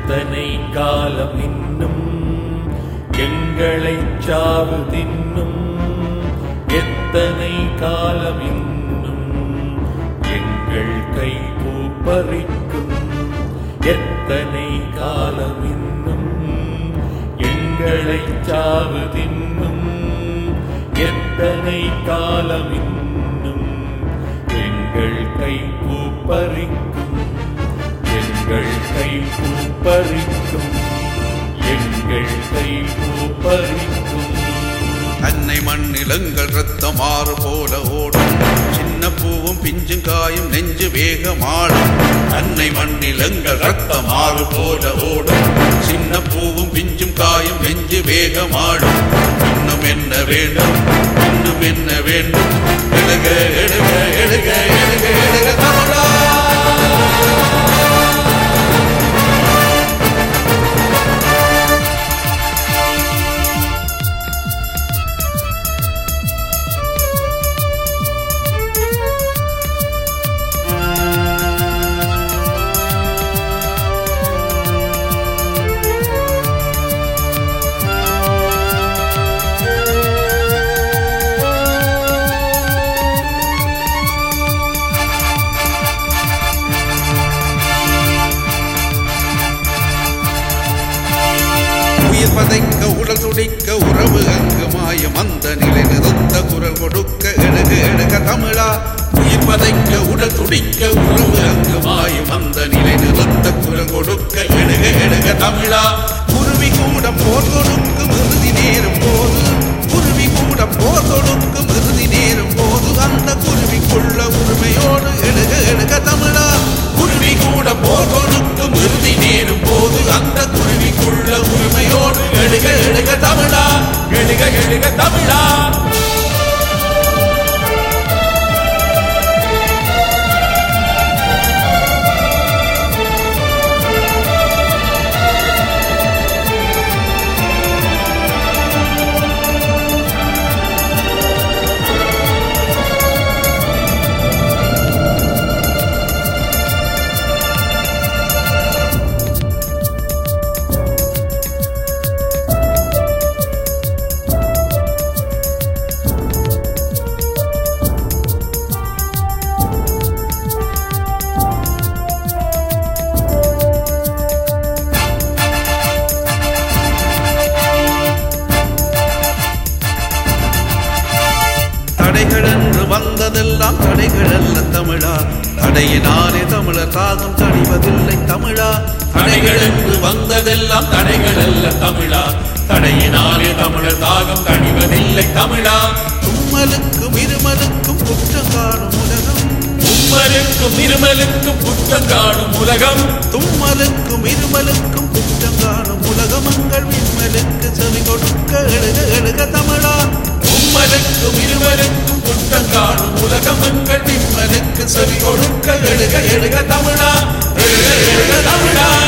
எத்தனை காலம் இன்னும் எங்களை சாவு தின்னும் எத்தனை காலம் இன்னும் எங்கள் கை பூப்பறிக்கும் எத்தனை காலம் இன்னும் எங்களை சாவு தின்னும் எத்தனை காலம் இன்னும் எங்கள் கை பூப்பறிக்கும் எங்கள் கை பூப்பறிக்கும் எங்கள் கை பூப்பறிக்கும் அன்னை மண்ணிலங்கள் ரத்தம் ஆறு போல ஓடும் சின்ன பூவும் பிஞ்சும் காயும் நெஞ்சு வேகமாடும் அன்னை மண்ணிலங்கள் ரத்தம் ஆறு போல ஓடும் சின்ன பூவும் பிஞ்சும் காயும் நெஞ்சு வேகமாடும் இன்னும் என்ன வேண்டும் இன்னும் என்ன வேண்டும் எழுக எழுக எழுக எழுக எழுக தமிழா உயிர் பதைக்க உடல் துடிக்க உறவு அங்கு மாயம் அந்த நிலை நிறுத்த குரல் கொடுக்க எழுக எழுக தமிழா உயிர் பதைக்க உடல் துடிக்க உறவு அங்கு மாயம் அந்த நிலை நிறுத்த குரல் கொடுக்க எழுக எழுக தமிழா குருவி கூட போர் கொடுக்கும் இறுதி நேரும் போது குருவி கூட போர் கொடுக்கும் இறுதி நேரும் போது அந்த குருவிக்குள்ள உரிமையோடு எழுக எழுக தமிழா குருவி கூட போர் கொடுக்கும் இறுதி நேரும் போது அந்த குருவிக்குள்ள உரிமையோடு எழுக எழுக தமிழா எழுக எழுக தமிழா தடைகள் என்று வந்ததெல்லாம் தடைகள் அல்ல தமிழா தடையினாலே தமிழர் தாகம் தணிவதில்லை தமிழா தடைகள் என்று வந்ததெல்லாம் தடைகள் அல்ல தமிழா தடையினாலே தமிழர் தாகம் தணிவதில்லை தமிழா தும்மலுக்கும் இருமலுக்கும் குற்றம் காணும் உலகம் உம்மலுக்கும் இருமலுக்கும் குற்றம் காணும் உலகம் தும்மலுக்கும் இருமலுக்கும் குற்றம் காணும் உலகமங்கள் விண்மலுக்கு செவி கொடுக்க எழுக எழுக தமிழா உம்மலுக்கும் இருமலுக்கும் குற்றம் காணும் உலகம் எங்கள் விண்மலுக்கு செவி கொடுக்க எழுக எழுக தமிழா எழுக எழுக தமிழா